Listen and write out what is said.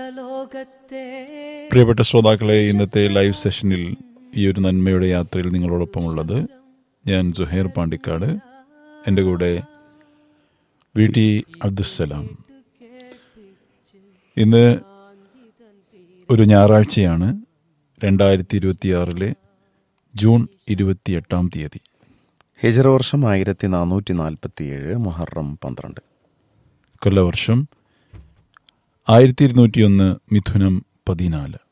ലോകത്തെ പ്രിയപ്പെട്ട ശ്രോതാക്കളെ ഇന്നത്തെ ലൈവ് സെഷനിൽ ഈ ഒരു നന്മയുടെ യാത്രയിൽ നിങ്ങളോടൊപ്പമുള്ളത് ഞാൻ സുഹൈർ പാണ്ടിക്കാട് എൻ്റെ കൂടെ വി ടി അബ്ദുസലാം ഇന്ന് ഒരു ഞായറാഴ്ചയാണ് രണ്ടായിരത്തി ഇരുപത്തിയാറിലെ ജൂൺ ഇരുപത്തിയെട്ടാം തീയതി ഹിജറ വർഷം ആയിരത്തി നാനൂറ്റി നാൽപ്പത്തിയേഴ് മുഹറം പന്ത്രണ്ട് കൊല്ലവർഷം ആയിരത്തി ഇരുന്നൂറ്റിയൊന്ന് മിഥുനം പതിനാല്